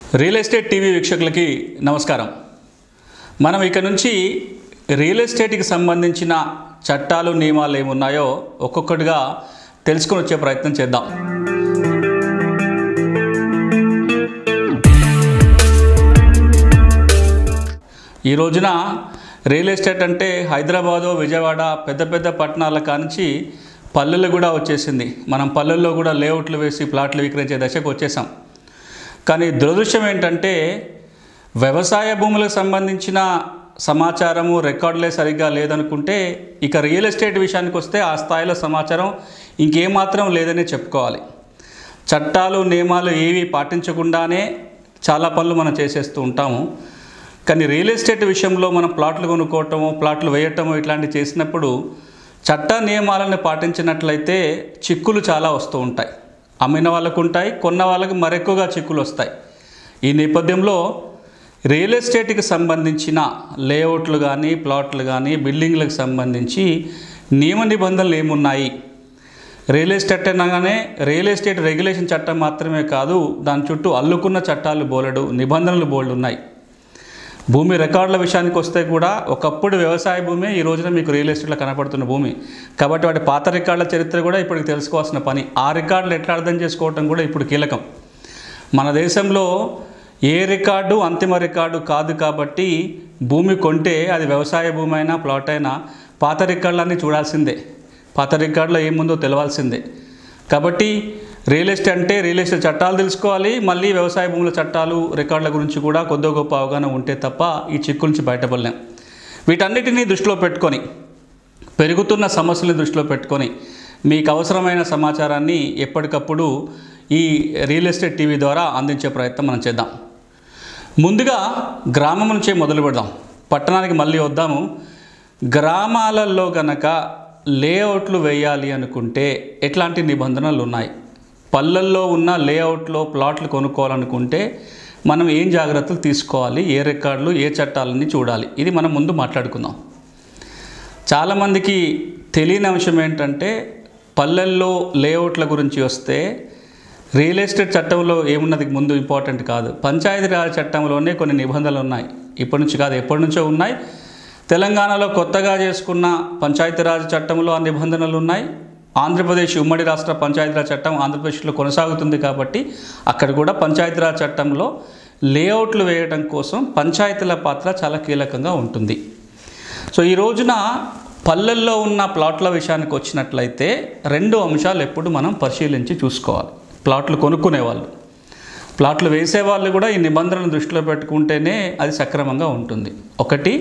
Real estate TV వీక్షకులకి నమస్కారం మనం ఇక నుంచి రియల్ ఎస్టేట్కి సంబంధించిన చట్టాలు నియమాలు ఏమున్నాయో ఒక్కొక్కటిగా తెలుసుకొని వచ్చే ప్రయత్నం చేద్దాం ఈ రోజున రియల్ ఎస్టేట్ అంటే హైదరాబాదు విజయవాడ పెద్ద పెద్ద పట్టణాల కానించి పల్లెలు కూడా వచ్చేసింది మనం పల్లెల్లో కూడా లేఅవుట్లు వేసి ప్లాట్లు విక్రయించే దశకు వచ్చేసాం కానీ దురదృష్టం ఏంటంటే వ్యవసాయ భూములకు సంబంధించిన సమాచారము రికార్డులే సరిగ్గా లేదనుకుంటే ఇక రియల్ ఎస్టేట్ విషయానికి వస్తే ఆ స్థాయిలో సమాచారం ఇంకేమాత్రం లేదనే చెప్పుకోవాలి చట్టాలు నియమాలు ఏవి పాటించకుండానే చాలా పనులు మనం చేసేస్తూ ఉంటాము కానీ రియల్ ఎస్టేట్ విషయంలో మనం ప్లాట్లు కొనుక్కోవటము ప్లాట్లు వేయటము ఇట్లాంటివి చేసినప్పుడు చట్ట నియమాలను పాటించినట్లయితే చిక్కులు చాలా వస్తూ ఉంటాయి అమ్మిన వాళ్ళకు ఉంటాయి కొన్న వాళ్ళకి మరెక్కువగా చిక్కులు వస్తాయి ఈ నేపథ్యంలో రియల్ ఎస్టేట్కి సంబంధించిన లేఅవుట్లు కానీ ప్లాట్లు కానీ బిల్డింగ్లకు సంబంధించి నియమ నిబంధనలు ఏమున్నాయి రియల్ ఎస్టేట్ అనగానే రియల్ ఎస్టేట్ రెగ్యులేషన్ చట్టం మాత్రమే కాదు దాని చుట్టూ అల్లుకున్న చట్టాలు బోలెడు నిబంధనలు బోల్డ్ ఉన్నాయి భూమి రికార్డుల విషయానికి వస్తే కూడా ఒకప్పుడు వ్యవసాయ భూమి ఈ రోజున మీకు రియల్ ఎస్టేట్లో కనపడుతున్న భూమి కాబట్టి వాటి పాత రికార్డుల చరిత్ర కూడా ఇప్పటికి తెలుసుకోవాల్సిన పని ఆ రికార్డులు ఎట్లా అర్థం చేసుకోవటం కూడా ఇప్పుడు కీలకం మన దేశంలో ఏ రికార్డు అంతిమ రికార్డు కాదు కాబట్టి భూమి కొంటే అది వ్యవసాయ భూమి అయినా ప్లాట్ అయినా పాత రికార్డులన్నీ చూడాల్సిందే పాత రికార్డులో ఏముందో తెలవాల్సిందే కాబట్టి రియల్ ఎస్టేట్ అంటే రియల్ ఎస్టేట్ చట్టాలు తెలుసుకోవాలి మళ్ళీ వ్యవసాయ భూముల చట్టాలు రికార్డుల గురించి కూడా కొద్ది గొప్ప అవగాహన ఉంటే తప్ప ఈ చిక్కు నుంచి బయటపడలేం వీటన్నిటినీ దృష్టిలో పెట్టుకొని పెరుగుతున్న సమస్యలను దృష్టిలో పెట్టుకొని మీకు అవసరమైన సమాచారాన్ని ఎప్పటికప్పుడు ఈ రియల్ ఎస్టేట్ టీవీ ద్వారా అందించే ప్రయత్నం మనం చేద్దాం ముందుగా గ్రామం నుంచే మొదలు పెడదాం పట్టణానికి మళ్ళీ వద్దాము గ్రామాలలో గనక లేఅవుట్లు వేయాలి అనుకుంటే ఎట్లాంటి నిబంధనలు ఉన్నాయి పల్లెల్లో ఉన్న లేఅవుట్లో ప్లాట్లు కొనుక్కోవాలనుకుంటే మనం ఏం జాగ్రత్తలు తీసుకోవాలి ఏ రికార్డులు ఏ చట్టాలని చూడాలి ఇది మనం ముందు మాట్లాడుకుందాం చాలామందికి తెలియని అంశం ఏంటంటే పల్లెల్లో లేఅవుట్ల గురించి వస్తే రియల్ ఎస్టేట్ చట్టంలో ఏమున్నది ముందు ఇంపార్టెంట్ కాదు పంచాయతీరాజ్ చట్టంలోనే కొన్ని నిబంధనలు ఉన్నాయి ఇప్పటి నుంచి కాదు ఎప్పటి నుంచో ఉన్నాయి తెలంగాణలో కొత్తగా చేసుకున్న పంచాయతీరాజ్ చట్టంలో ఆ నిబంధనలు ఉన్నాయి ఆంధ్రప్రదేశ్ ఉమ్మడి రాష్ట్ర పంచాయతీరాజ్ చట్టం ఆంధ్రప్రదేశ్లో కొనసాగుతుంది కాబట్టి అక్కడ కూడా పంచాయతీరాజ్ చట్టంలో లేఅవుట్లు వేయడం కోసం పంచాయతీల పాత్ర చాలా కీలకంగా ఉంటుంది సో ఈ రోజున పల్లెల్లో ఉన్న ప్లాట్ల విషయానికి వచ్చినట్లయితే రెండు అంశాలు ఎప్పుడు మనం పరిశీలించి చూసుకోవాలి ప్లాట్లు కొనుక్కునే వాళ్ళు ప్లాట్లు వేసే వాళ్ళు కూడా ఈ నిబంధనలను దృష్టిలో పెట్టుకుంటేనే అది సక్రమంగా ఉంటుంది ఒకటి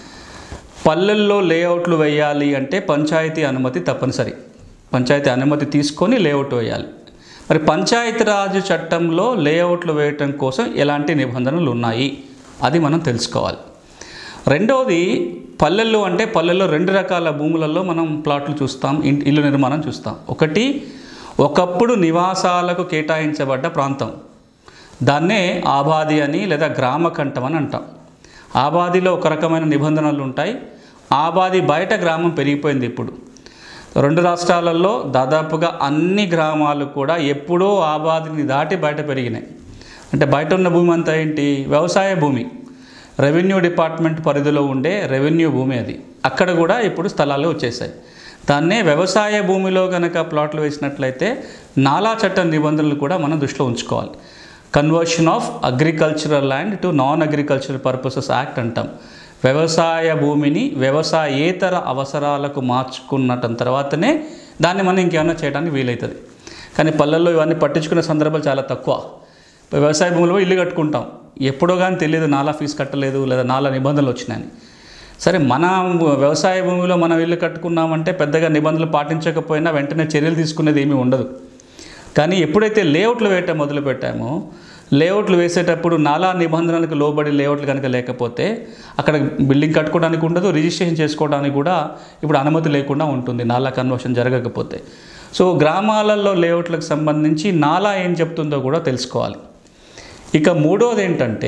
పల్లెల్లో లేఅవుట్లు వేయాలి అంటే పంచాయతీ అనుమతి తప్పనిసరి పంచాయతీ అనుమతి తీసుకొని లేఅవుట్ వేయాలి మరి పంచాయతీరాజ్ చట్టంలో లేఅవుట్లు వేయటం కోసం ఎలాంటి నిబంధనలు ఉన్నాయి అది మనం తెలుసుకోవాలి రెండవది పల్లెల్లో అంటే పల్లెల్లో రెండు రకాల భూములలో మనం ప్లాట్లు చూస్తాం ఇన్- ఇల్లు నిర్మాణం చూస్తాం ఒకటి ఒకప్పుడు నివాసాలకు కేటాయించబడ్డ ప్రాంతం దాన్నే ఆబాది అని లేదా గ్రామకంఠం అని అంటాం ఆబాదిలో ఒక రకమైన నిబంధనలు ఉంటాయి ఆబాది బయట గ్రామం పెరిగిపోయింది ఇప్పుడు రెండు రాష్ట్రాలలో దాదాపుగా అన్ని గ్రామాలు కూడా ఎప్పుడో ఆబాదిని దాటి బయట పెరిగినాయి అంటే బయట ఉన్న భూమి అంతా ఏంటి వ్యవసాయ భూమి రెవెన్యూ డిపార్ట్మెంట్ పరిధిలో ఉండే రెవెన్యూ భూమి అది అక్కడ కూడా ఇప్పుడు స్థలాలు వచ్చేసాయి దాన్నే వ్యవసాయ భూమిలో కనుక ప్లాట్లు వేసినట్లయితే నాలా చట్ట నిబంధనలు కూడా మనం దృష్టిలో ఉంచుకోవాలి conversion of agricultural land to non agricultural purposes act అంటాం వ్యవసాయ భూమిని వ్యవసాయేతర అవసరాలకు మార్చుకున్నటం తర్వాతనే దాన్ని మనం ఇంకేమైనా చేయడానికి వీలవుతుంది కానీ పల్లెల్లో ఇవన్నీ పట్టించుకునే సందర్భాలు చాలా తక్కువ ఇప్పుడు వ్యవసాయ భూమిలో ఇల్లు కట్టుకుంటాం ఎప్పుడో కానీ తెలియదు నాలా ఫీజు కట్టలేదు లేదా నాలా నిబంధనలు వచ్చినాయని సరే మన వ్యవసాయ భూమిలో మనం ఇల్లు కట్టుకున్నామంటే పెద్దగా నిబంధనలు పాటించకపోయినా వెంటనే చర్యలు తీసుకునేది ఏమీ ఉండదు కానీ ఎప్పుడైతే లేఅవుట్లు వేయటం మొదలు పెట్టామో లేఅవుట్లు వేసేటప్పుడు నాలా నిబంధనలకు లోబడి లేఅవుట్లు కనుక లేకపోతే అక్కడ బిల్డింగ్ కట్టుకోవడానికి ఉండదు రిజిస్ట్రేషన్ చేసుకోవడానికి కూడా ఇప్పుడు అనుమతి లేకుండా ఉంటుంది నాలా కన్వర్షన్ జరగకపోతే సో గ్రామాలలో లేఅవుట్లకు సంబంధించి నాలా ఏం చెప్తుందో కూడా తెలుసుకోవాలి ఇక మూడోది ఏంటంటే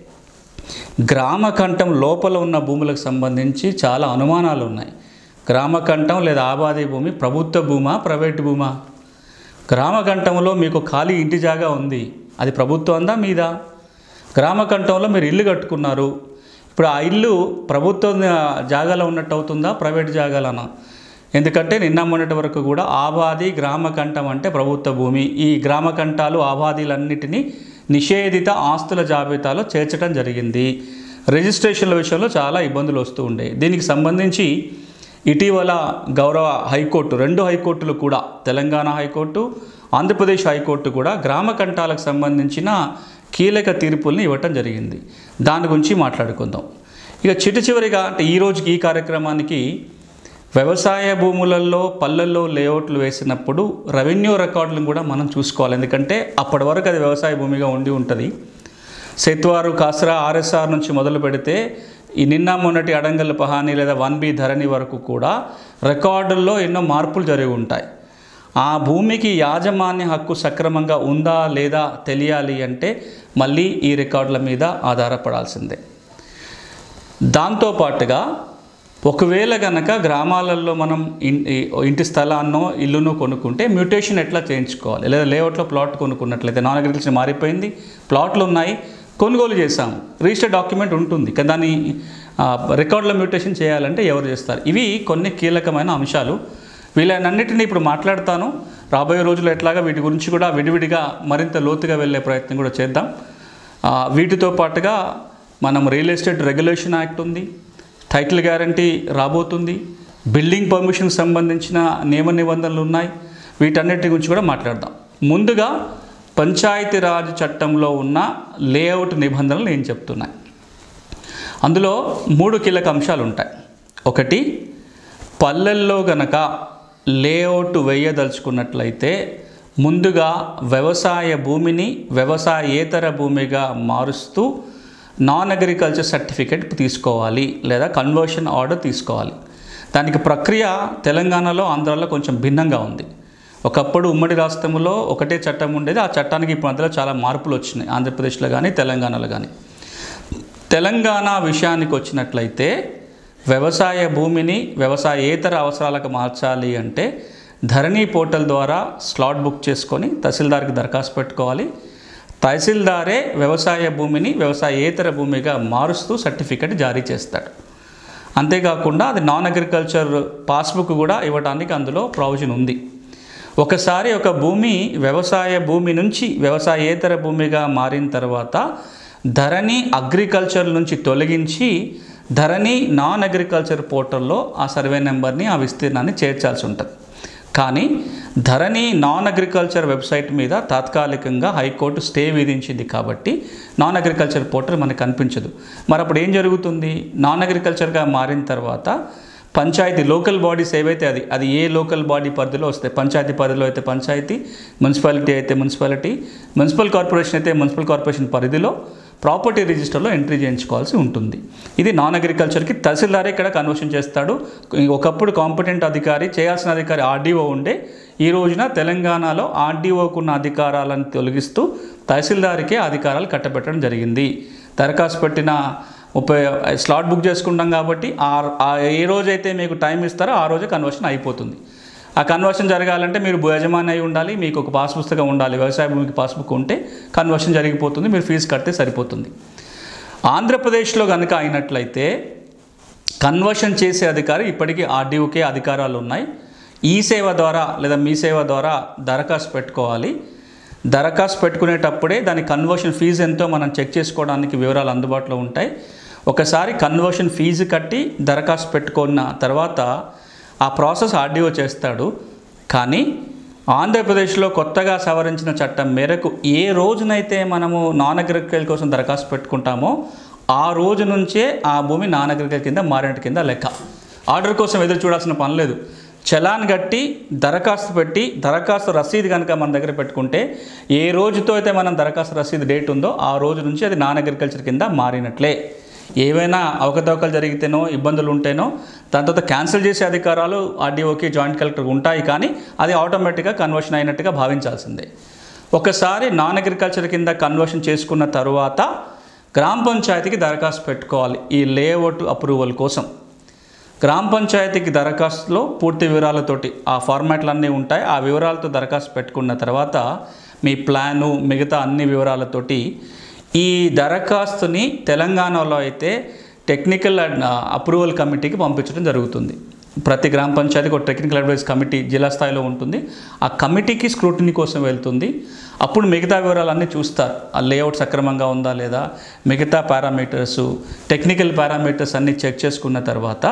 గ్రామకంఠం లోపల ఉన్న భూములకు సంబంధించి చాలా అనుమానాలు ఉన్నాయి గ్రామకంఠం లేదా ఆబాది భూమి ప్రభుత్వ భూమా ప్రైవేట్ భూమా గ్రామకంఠంలో మీకు ఖాళీ ఇంటి జాగా ఉంది అది ప్రభుత్వందా మీదా గ్రామ కంఠంలో మీరు ఇల్లు కట్టుకున్నారు ఇప్పుడు ఆ ఇల్లు ప్రభుత్వ జాగాలో ఉన్నట్టు అవుతుందా ప్రైవేట్ జాగాలనా ఎందుకంటే నిన్న మొన్నటి వరకు కూడా ఆబాది గ్రామ కంఠం అంటే ప్రభుత్వ భూమి ఈ గ్రామ కంఠాలు ఆబాదీలన్నిటినీ నిషేధిత ఆస్తుల జాబితాలో చేర్చడం జరిగింది రిజిస్ట్రేషన్ల విషయంలో చాలా ఇబ్బందులు వస్తూ ఉండే దీనికి సంబంధించి ఇటీవల గౌరవ హైకోర్టు రెండు హైకోర్టులు కూడా తెలంగాణ హైకోర్టు ఆంధ్రప్రదేశ్ హైకోర్టు కూడా గ్రామ కంఠాలకు సంబంధించిన కీలక తీర్పుల్ని ఇవ్వటం జరిగింది దాని గురించి మాట్లాడుకుందాం ఇక చిట్ట చివరిగా అంటే ఈ రోజుకి ఈ కార్యక్రమానికి వ్యవసాయ భూములలో పల్లెల్లో లేఅవుట్లు వేసినప్పుడు రెవెన్యూ రికార్డులను కూడా మనం చూసుకోవాలి ఎందుకంటే అప్పటి వరకు అది వ్యవసాయ భూమిగా ఉండి ఉంటుంది సెత్వారు కాసరా ఆర్ఎస్ఆర్ నుంచి మొదలు పెడితే ఈ నిన్న మొన్నటి అడంగల్ పహాని లేదా వన్ బి ధరణి వరకు కూడా రికార్డుల్లో ఎన్నో మార్పులు జరిగి ఉంటాయి ఆ భూమికి యాజమాన్య హక్కు సక్రమంగా ఉందా లేదా తెలియాలి అంటే మళ్ళీ ఈ రికార్డుల మీద ఆధారపడాల్సిందే దాంతోపాటుగా ఒకవేళ గనక గ్రామాలలో మనం ఇన్- ఈ- ఇంటి స్థలాన్నో ఇల్లునో కొనుక్కుంటే మ్యూటేషన్ ఎట్లా చేయించుకోవాలి లేదా లేఅవుట్లో ప్లాట్ కొనుక్కున్నట్లయితే నాన్ అగ్రికల్చర్ మారిపోయింది ప్లాట్లు ఉన్నాయి కొనుగోలు చేశాము రిజిస్టర్ డాక్యుమెంట్ ఉంటుంది కానీ దాన్ని ఆ, రికార్డులో మ్యూటేషన్ చేయాలంటే ఎవరు చేస్తారు ఇవి కొన్ని కీలకమైన అంశాలు వీళ్ళనన్నిటిని ఇప్పుడు మాట్లాడతాను రాబోయే రోజుల్లో ఎట్లాగా వీటి గురించి కూడా విడివిడిగా మరింత లోతుగా వెళ్ళే ప్రయత్నం కూడా చేద్దాం ఆ, వీటితో పాటుగా మనం రియల్ ఎస్టేట్ రెగ్యులేషన్ యాక్ట్ ఉంది టైటిల్ గ్యారంటీ రాబోతుంది బిల్డింగ్ పర్మిషన్ సంబంధించిన నియమ నిబంధనలు ఉన్నాయి వీటన్నిటి గురించి కూడా మాట్లాడదాం ముందుగా పంచాయతీరాజ్ చట్టంలో ఉన్న లేఅవుట్ నిబంధనలు నేను చెప్తున్నాయి అందులో మూడు కీలక అంశాలు ఉంటాయి ఒకటి పల్లెల్లో గనక లేఅవుట్ వేయదలుచుకున్నట్లయితే ముందుగా వ్యవసాయ భూమిని వ్యవసాయేతర భూమిగా మారుస్తూ నాన్ అగ్రికల్చర్ సర్టిఫికేట్ తీసుకోవాలి లేదా కన్వర్షన్ ఆర్డర్ తీసుకోవాలి దానికి ప్రక్రియ తెలంగాణలో ఆంధ్రాలో కొంచెం భిన్నంగా ఉంది ఒకప్పుడు ఉమ్మడి రాష్ట్రంలో ఒకటే చట్టం ఉండేది ఆ చట్టానికి ఇప్పుడు మధ్యలో చాలా మార్పులు వచ్చినాయి ఆంధ్రప్రదేశ్లో కానీ తెలంగాణలో కానీ తెలంగాణ విషయానికి వచ్చినట్లయితే వ్యవసాయ భూమిని వ్యవసాయేతర అవసరాలకు మార్చాలి అంటే ధరణి పోర్టల్ ద్వారా స్లాట్ బుక్ చేసుకొని తహసీల్దార్కి దరఖాస్తు పెట్టుకోవాలి తహసీల్దారే వ్యవసాయ భూమిని వ్యవసాయేతర భూమిగా మారుస్తూ సర్టిఫికెట్ జారీ చేస్తాడు అంతేకాకుండా అది నాన్ అగ్రికల్చర్ పాస్బుక్ కూడా ఇవ్వడానికి అందులో ప్రావిజన్ ఉంది ఒకసారి ఒక భూమి వ్యవసాయ భూమి నుంచి వ్యవసాయేతర భూమిగా మారిన తర్వాత ధరణి అగ్రికల్చర్ నుంచి తొలగించి ధరణి నాన్ అగ్రికల్చర్ పోర్టల్లో ఆ సర్వే నెంబర్ని ఆ విస్తీర్ణాన్ని చేర్చాల్సి ఉంటుంది కానీ ధరణి నాన్ అగ్రికల్చర్ వెబ్సైట్ మీద తాత్కాలికంగా హైకోర్టు స్టే విధించింది కాబట్టి నాన్ అగ్రికల్చర్ పోర్టల్ మనకు కనిపించదు మరి అప్పుడు ఏం జరుగుతుంది నాన్ అగ్రికల్చర్గా మారిన తర్వాత పంచాయతీ లోకల్ బాడీస్ ఏవైతే అది అది ఏ లోకల్ బాడీ పరిధిలో వస్తాయి పంచాయతీ పరిధిలో అయితే పంచాయతీ మున్సిపాలిటీ అయితే మున్సిపాలిటీ మున్సిపల్ కార్పొరేషన్ అయితే మున్సిపల్ కార్పొరేషన్ పరిధిలో ప్రాపర్టీ రిజిస్టర్లో ఎంట్రీ చేయించుకోవాల్సి ఉంటుంది ఇది నాన్ అగ్రికల్చర్కి తహసీల్దారే ఇక్కడ కన్వర్షన్ చేస్తాడు ఒకప్పుడు కాంపిటెంట్ అధికారి చేయాల్సిన అధికారి ఆర్డీఓ ఉండే ఈ రోజున తెలంగాణలో ఆర్డీఓకు ఉన్న అధికారాలను తొలగిస్తూ తహసీల్దార్కే అధికారాలు కట్టబెట్టడం జరిగింది దరఖాస్తు పెట్టిన ముప్పై స్లాట్ బుక్ చేసుకుంటాం కాబట్టి ఆ ఆ ఏ రోజైతే మీకు టైం ఇస్తారో ఆ రోజే కన్వర్షన్ అయిపోతుంది ఆ కన్వర్షన్ జరగాలంటే మీరు యజమాని అయి ఉండాలి మీకు ఒక పాస్ పుస్తకం ఉండాలి వ్యవసాయ భూమికి పాస్బుక్ ఉంటే కన్వర్షన్ జరిగిపోతుంది మీరు ఫీజు కడితే సరిపోతుంది ఆంధ్రప్రదేశ్లో కనుక అయినట్లయితే కన్వర్షన్ చేసే అధికారి ఇప్పటికీ ఆర్డీఓకే అధికారాలు ఉన్నాయి ఈ సేవ ద్వారా లేదా మీ సేవ ద్వారా దరఖాస్తు పెట్టుకోవాలి దరఖాస్తు పెట్టుకునేటప్పుడే దాని కన్వర్షన్ ఫీజు ఎంతో మనం చెక్ చేసుకోవడానికి వివరాలు అందుబాటులో ఉంటాయి ఒకసారి కన్వర్షన్ ఫీజు కట్టి దరఖాస్తు పెట్టుకున్న తర్వాత ఆ ప్రాసెస్ ఆర్డీఓ చేస్తాడు కానీ ఆంధ్రప్రదేశ్లో కొత్తగా సవరించిన చట్టం మేరకు ఏ రోజునైతే మనము నాన్ అగ్రికల్చర్ కోసం దరఖాస్తు పెట్టుకుంటామో ఆ రోజు నుంచే ఆ భూమి నాన్ అగ్రికల్చర్ కింద మారినట్టు కింద లెక్క ఆర్డర్ కోసం ఎదురు చూడాల్సిన పని లేదు చలాన్ కట్టి దరఖాస్తు పెట్టి దరఖాస్తు రసీదు కనుక మన దగ్గర పెట్టుకుంటే ఏ రోజుతో అయితే మనం దరఖాస్తు రసీదు డేట్ ఉందో ఆ రోజు నుంచి అది నాన్ అగ్రికల్చర్ కింద మారినట్లే ఏవైనా అవకతవకలు జరిగితేనో ఇబ్బందులు ఉంటేనో దాని తర్వాత క్యాన్సిల్ చేసే అధికారాలు ఆర్డీఓకి జాయింట్ కలెక్టర్ ఉంటాయి కానీ అది ఆటోమేటిక్గా కన్వర్షన్ అయినట్టుగా భావించాల్సిందే ఒకసారి నాన్ అగ్రికల్చర్ కింద కన్వర్షన్ చేసుకున్న తరువాత గ్రామ పంచాయతీకి దరఖాస్తు పెట్టుకోవాలి ఈ లేఅవుట్ అప్రూవల్ కోసం గ్రామ పంచాయతీకి దరఖాస్తులో పూర్తి వివరాలతోటి ఆ ఫార్మాట్లు అన్నీ ఉంటాయి ఆ వివరాలతో దరఖాస్తు పెట్టుకున్న తర్వాత మీ ప్లాను మిగతా అన్ని వివరాలతోటి ఈ దరఖాస్తుని తెలంగాణలో అయితే టెక్నికల్ అప్రూవల్ కమిటీకి పంపించడం జరుగుతుంది ప్రతి గ్రామ పంచాయతీకి ఒక టెక్నికల్ అడ్వైస్ కమిటీ జిల్లా స్థాయిలో ఉంటుంది ఆ కమిటీకి స్క్రూటినీ కోసం వెళ్తుంది అప్పుడు మిగతా వివరాలన్నీ చూస్తారు ఆ లేఅవుట్ సక్రమంగా ఉందా లేదా మిగతా పారామీటర్స్ టెక్నికల్ పారామీటర్స్ అన్నీ చెక్ చేసుకున్న తర్వాత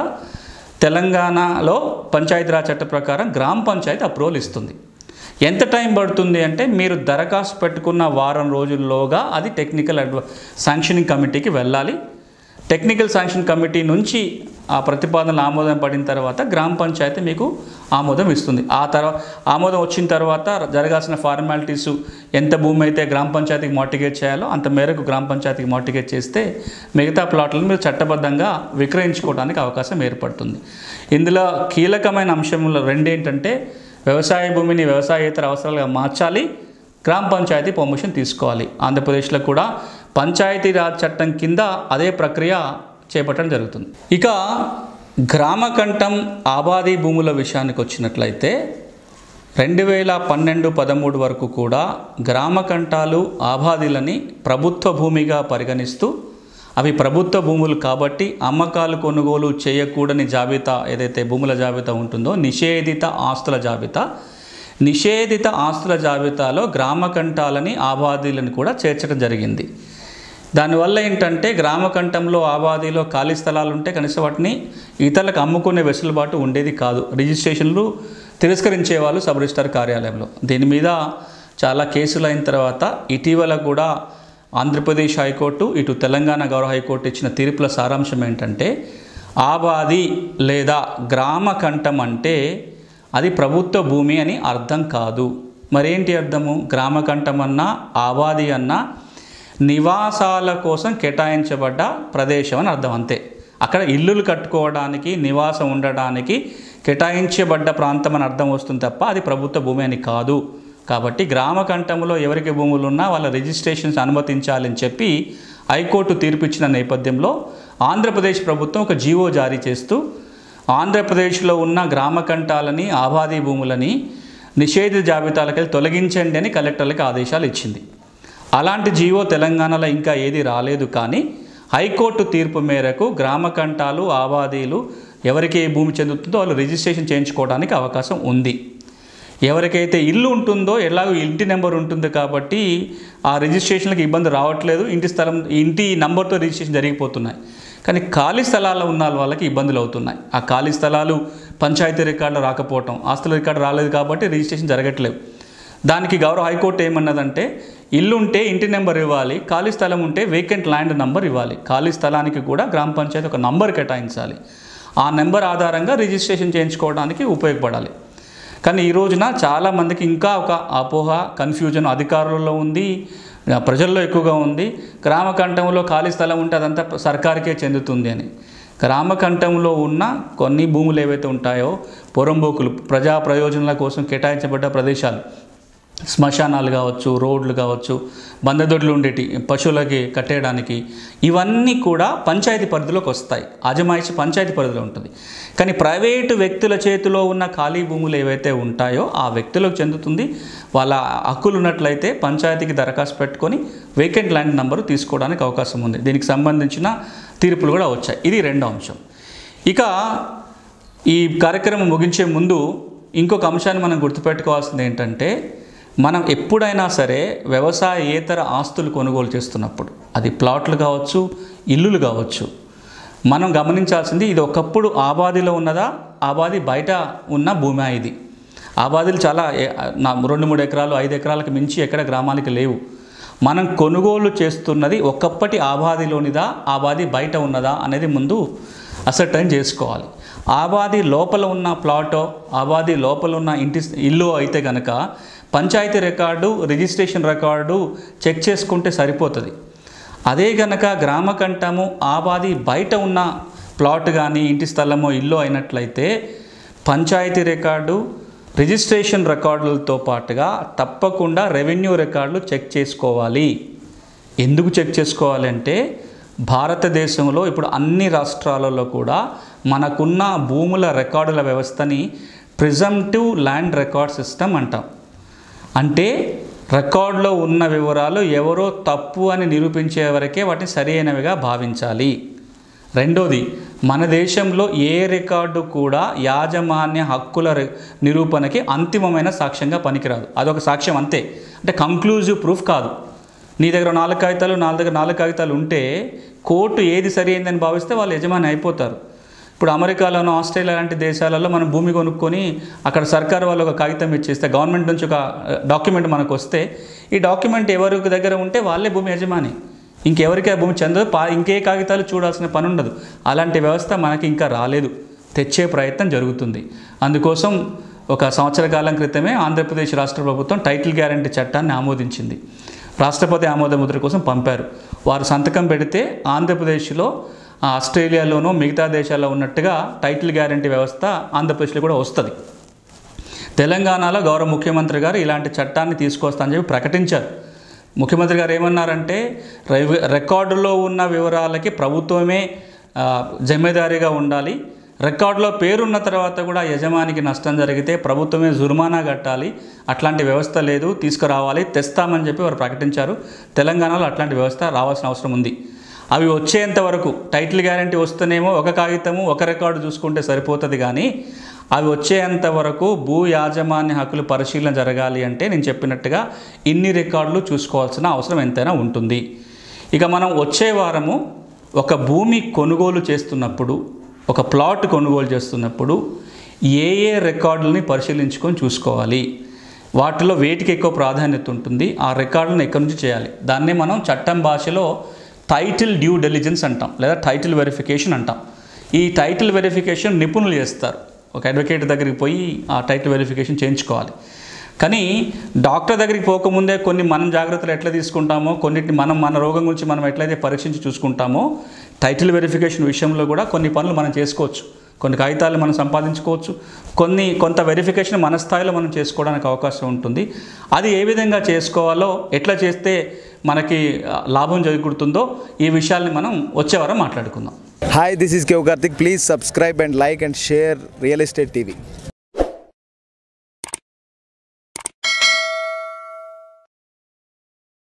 తెలంగాణలో పంచాయతీరాజ్ చట్ట ప్రకారం గ్రామ పంచాయతీ అప్రూవల్ ఇస్తుంది ఎంత టైం పడుతుంది అంటే మీరు దరఖాస్తు పెట్టుకున్న వారం రోజుల్లోగా అది టెక్నికల్ అడ్వ శాంక్షనింగ్ కమిటీకి వెళ్ళాలి టెక్నికల్ శాంక్షన్ కమిటీ నుంచి ఆ ప్రతిపాదనలు ఆమోదం పడిన తర్వాత గ్రామ పంచాయతీ మీకు ఆమోదం ఇస్తుంది ఆ తర్వాత ఆమోదం వచ్చిన తర్వాత జరగాల్సిన ఫార్మాలిటీస్ ఎంత భూమి అయితే గ్రామ పంచాయతీకి మార్టిగేట్ చేయాలో అంత మేరకు గ్రామ పంచాయతీకి మార్టిగేట్ చేస్తే మిగతా ప్లాట్లను మీరు చట్టబద్ధంగా విక్రయించుకోవడానికి అవకాశం ఏర్పడుతుంది ఇందులో కీలకమైన అంశంలో రెండేంటంటే వ్యవసాయ భూమిని వ్యవసాయేతర అవసరాలుగా మార్చాలి గ్రామ పంచాయతీ పర్మిషన్ తీసుకోవాలి ఆంధ్రప్రదేశ్లో కూడా పంచాయతీరాజ్ చట్టం కింద అదే ప్రక్రియ చేపట్టడం జరుగుతుంది ఇక గ్రామకంఠం ఆబాదీ భూముల విషయానికి వచ్చినట్లయితే రెండు వేల పన్నెండు పదమూడు వరకు కూడా గ్రామకంఠాలు ఆబాదీలని ప్రభుత్వ భూమిగా పరిగణిస్తూ అవి ప్రభుత్వ భూములు కాబట్టి అమ్మకాలు కొనుగోలు చేయకూడని జాబితా ఏదైతే భూముల జాబితా ఉంటుందో నిషేధిత ఆస్తుల జాబితా నిషేధిత ఆస్తుల జాబితాలో గ్రామకంఠాలని ఆబాదీలను కూడా చేర్చడం జరిగింది దానివల్ల ఏంటంటే గ్రామకంఠంలో ఆబాదీలో ఖాళీ స్థలాలు ఉంటే కనీసం వాటిని ఇతరులకు అమ్ముకునే వెసులుబాటు ఉండేది కాదు రిజిస్ట్రేషన్లు తిరస్కరించే వాళ్ళు సబ్ రిజిస్టార్ కార్యాలయంలో దీని మీద చాలా కేసులు అయిన తర్వాత ఇటీవల కూడా ఆంధ్రప్రదేశ్ హైకోర్టు ఇటు తెలంగాణ గౌరవ హైకోర్టు ఇచ్చిన తీర్పుల సారాంశం ఏంటంటే ఆబాది లేదా గ్రామకంఠం అంటే అది ప్రభుత్వ భూమి అని అర్థం కాదు మరేంటి అర్థము గ్రామకంఠం అన్నా ఆబాది అన్నా నివాసాల కోసం కేటాయించబడ్డ ప్రదేశం అని అర్థం అంతే అక్కడ ఇల్లులు కట్టుకోవడానికి నివాసం ఉండడానికి కేటాయించబడ్డ ప్రాంతం అని అర్థం వస్తుంది తప్ప అది ప్రభుత్వ భూమి అని కాదు కాబట్టి గ్రామ కంఠంలో ఎవరికి భూములు ఉన్నా వాళ్ళ రిజిస్ట్రేషన్స్ అనుమతించాలని చెప్పి హైకోర్టు తీర్పు ఇచ్చిన నేపథ్యంలో ఆంధ్రప్రదేశ్ ప్రభుత్వం ఒక జీవో జారీ చేస్తూ ఆంధ్రప్రదేశ్లో ఉన్న గ్రామ కంఠాలని ఆబాదీ భూములని నిషేధిత జాబితాలకి తొలగించండి అని కలెక్టర్లకు ఆదేశాలు ఇచ్చింది అలాంటి జీవో తెలంగాణలో ఇంకా ఏది రాలేదు కానీ హైకోర్టు తీర్పు మేరకు గ్రామ కంఠాలు ఆబాదీలు ఎవరికి ఏ భూమి చెందుతుందో వాళ్ళు రిజిస్ట్రేషన్ చేయించుకోవడానికి అవకాశం ఉంది ఎవరికైతే ఇల్లు ఉంటుందో ఎలాగో ఇంటి నెంబర్ ఉంటుంది కాబట్టి ఆ రిజిస్ట్రేషన్లకు ఇబ్బంది రావట్లేదు ఇంటి స్థలం ఇంటి నంబర్తో రిజిస్ట్రేషన్ జరిగిపోతున్నాయి కానీ ఖాళీ స్థలాల్లో ఉన్న వాళ్ళకి ఇబ్బందులు అవుతున్నాయి ఆ ఖాళీ స్థలాలు పంచాయతీ రికార్డులో రాకపోవటం ఆస్తుల రికార్డు రాలేదు కాబట్టి రిజిస్ట్రేషన్ జరగట్లేదు దానికి గౌరవ హైకోర్టు ఏమన్నదంటే ఇల్లు ఉంటే ఇంటి నెంబర్ ఇవ్వాలి ఖాళీ స్థలం ఉంటే వేకెంట్ ల్యాండ్ నంబర్ ఇవ్వాలి ఖాళీ స్థలానికి కూడా గ్రామ పంచాయతీ ఒక నంబర్ కేటాయించాలి ఆ నెంబర్ ఆధారంగా రిజిస్ట్రేషన్ చేయించుకోవడానికి ఉపయోగపడాలి కానీ ఈ రోజున చాలామందికి ఇంకా ఒక అపోహ కన్ఫ్యూజన్ అధికారులలో ఉంది ప్రజల్లో ఎక్కువగా ఉంది గ్రామ కంఠంలో ఖాళీ స్థలం ఉంటే అదంతా సర్కారుకే చెందుతుంది అని గ్రామ కంఠంలో ఉన్న కొన్ని భూములు ఏవైతే ఉంటాయో పొరంబోకులు ప్రజా ప్రయోజనాల కోసం కేటాయించబడ్డ ప్రదేశాలు శ్మశానాలు కావచ్చు రోడ్లు కావచ్చు బందదొడ్లు ఉండేటి పశువులకి కట్టేయడానికి ఇవన్నీ కూడా పంచాయతీ పరిధిలోకి వస్తాయి అజమాయిషి పంచాయతీ పరిధిలో ఉంటుంది కానీ ప్రైవేటు వ్యక్తుల చేతిలో ఉన్న ఖాళీ భూములు ఏవైతే ఉంటాయో ఆ వ్యక్తులకు చెందుతుంది వాళ్ళ హక్కులు ఉన్నట్లయితే పంచాయతీకి దరఖాస్తు పెట్టుకొని వేకెంట్ ల్యాండ్ నెంబరు తీసుకోవడానికి అవకాశం ఉంది దీనికి సంబంధించిన తీర్పులు కూడా వచ్చాయి ఇది రెండో అంశం ఇక ఈ కార్యక్రమం ముగించే ముందు ఇంకొక అంశాన్ని మనం గుర్తుపెట్టుకోవాల్సింది ఏంటంటే మనం ఎప్పుడైనా సరే వ్యవసాయేతర ఆస్తులు కొనుగోలు చేస్తున్నప్పుడు అది ప్లాట్లు కావచ్చు ఇల్లులు కావచ్చు మనం గమనించాల్సింది ఇది ఒకప్పుడు ఆబాదిలో ఉన్నదా ఆబాది బయట ఉన్న భూమి ఇది ఆబాదీలు చాలా ఏ- నా రెండు మూడు ఎకరాలు ఐదు ఎకరాలకు మించి ఎక్కడ గ్రామానికి లేవు మనం కొనుగోలు చేస్తున్నది ఒకప్పటి ఆబాదిలోనిదా ఆబాది బయట ఉన్నదా అనేది ముందు అసర్టైన్ చేసుకోవాలి ఆబాది లోపల ఉన్న ప్లాటో ఆబాది లోపల ఉన్న ఇంటి ఇల్లు అయితే కనుక panchayat record registration record check చేసుకుంటే సరిపోతుంది అదే గనక గ్రామ కంఠము ఆబాది బయట ఉన్న ప్లాట్ కానీ ఇంటి స్థలమో ఇల్లు అయినట్లయితే పంచాయతీ రికార్డు రిజిస్ట్రేషన్ రికార్డులతో పాటుగా తప్పకుండా రెవెన్యూ రికార్డులు చెక్ చేసుకోవాలి ఎందుకు చెక్ చేసుకోవాలంటే భారతదేశంలో ఇప్పుడు అన్ని రాష్ట్రాలలో కూడా మనకున్న భూముల రికార్డుల వ్యవస్థని ప్రిజంటివ్ ల్యాండ్ రికార్డ్ సిస్టమ్ అంటాం అంటే రికార్డులో ఉన్న వివరాలు ఎవరో తప్పు అని నిరూపించే వరకే వాటిని సరైనవిగా భావించాలి రెండోది మన దేశంలో ఏ రికార్డు కూడా యాజమాన్య హక్కుల రి- నిరూపణకి అంతిమమైన సాక్ష్యంగా పనికిరాదు అదొక సాక్ష్యం అంతే అంటే కంక్లూజివ్ ప్రూఫ్ కాదు నీ దగ్గర నాలుగు కాగితాలు నా దగ్గర నాలుగు కాగితాలు ఉంటే కోర్టు ఏది సరి అయిందని భావిస్తే వాళ్ళు యజమాని అయిపోతారు ఇప్పుడు అమెరికాలోనూ ఆస్ట్రేలియా లాంటి దేశాలలో మనం భూమి కొనుక్కొని అక్కడ సర్కారు వాళ్ళు ఒక కాగితం ఇచ్చేస్తే గవర్నమెంట్ నుంచి ఒక డాక్యుమెంట్ మనకు వస్తే ఈ డాక్యుమెంట్ ఎవరి దగ్గర ఉంటే వాళ్ళే భూమి యజమాని ఇంకెవరికి ఆ భూమి చెందదు పా ఇంకే కాగితాలు చూడాల్సిన పని ఉండదు అలాంటి వ్యవస్థ మనకి ఇంకా రాలేదు తెచ్చే ప్రయత్నం జరుగుతుంది అందుకోసం ఒక సంవత్సర కాలం క్రితమే ఆంధ్రప్రదేశ్ రాష్ట్ర ప్రభుత్వం టైటిల్ గ్యారంటీ చట్టాన్ని ఆమోదించింది రాష్ట్రపతి ఆమోద ముద్ర కోసం పంపారు వారు సంతకం పెడితే ఆంధ్రప్రదేశ్లో ఆ, ఆస్ట్రేలియాలోనూ మిగతా దేశాల్లో ఉన్నట్టుగా టైటిల్ గ్యారంటీ వ్యవస్థ ఆంధ్రప్రదేశ్లో కూడా వస్తుంది తెలంగాణలో గౌరవ ముఖ్యమంత్రి గారు ఇలాంటి చట్టాన్ని తీసుకొస్తా అని చెప్పి ప్రకటించారు ముఖ్యమంత్రి గారు ఏమన్నారంటే రివ- రికార్డులో ఉన్న వివరాలకి ప్రభుత్వమే ఆ, జమేదారీగా ఉండాలి రికార్డులో పేరున్న తర్వాత కూడా యజమానికి నష్టం జరిగితే ప్రభుత్వమే జుర్మానా కట్టాలి అట్లాంటి వ్యవస్థ లేదు తీసుకురావాలి తెస్తామని చెప్పి వారు ప్రకటించారు తెలంగాణలో అట్లాంటి వ్యవస్థ రావాల్సిన అవసరం ఉంది అవి వచ్చేంత వరకు టైటిల్ గ్యారంటీ వస్తేనేమో ఒక కాగితము ఒక రికార్డు చూసుకుంటే సరిపోతుంది కానీ అవి వచ్చేంత వరకు భూ యాజమాన్య హక్కులు పరిశీలన జరగాలి అంటే నేను చెప్పినట్టుగా ఇన్ని రికార్డులు చూసుకోవాల్సిన అవసరం ఎంతైనా ఉంటుంది ఇక మనం వచ్చే వారము ఒక భూమి కొనుగోలు చేస్తున్నప్పుడు ఒక ప్లాట్ కొనుగోలు చేస్తున్నప్పుడు ఏ ఏ రికార్డులని పరిశీలించుకొని చూసుకోవాలి వాటిలో వేటికి ఎక్కువ ప్రాధాన్యత ఉంటుంది ఆ రికార్డులను ఎక్కడి నుంచి చేయాలి దాన్నే మనం చట్టం భాషలో టైటిల్ డ్యూ డెలిజెన్స్ అంటాం లేదా టైటిల్ వెరిఫికేషన్ అంటాం ఈ టైటిల్ వెరిఫికేషన్ నిపుణులు చేస్తారు ఒక అడ్వకేట్ దగ్గరికి పోయి ఆ టైటిల్ వెరిఫికేషన్ చేయించుకోవాలి కానీ డాక్టర్ దగ్గరికి పోకముందే కొన్ని మనం జాగ్రత్తలు ఎట్లా తీసుకుంటామో కొన్నిటిని మనం మన రోగం గురించి మనం ఎట్లయితే పరీక్షించి చూసుకుంటామో టైటిల్ వెరిఫికేషన్ విషయంలో కూడా కొన్ని పనులు మనం చేసుకోవచ్చు కొన్ని కాగితాలు మనం సంపాదించుకోవచ్చు కొన్ని కొంత వెరిఫికేషన్ మన స్థాయిలో మనం చేసుకోవడానికి అవకాశం ఉంటుంది అది ఏ విధంగా చేసుకోవాలో ఎట్లా చేస్తే మనకి ఆ, లాభం చేకూరుతుందో ఈ విషయాల్ని మనం వచ్చే వారం మాట్లాడుకుందాం Hi, this is Kev Karthik. Please subscribe and like and share Real Estate TV.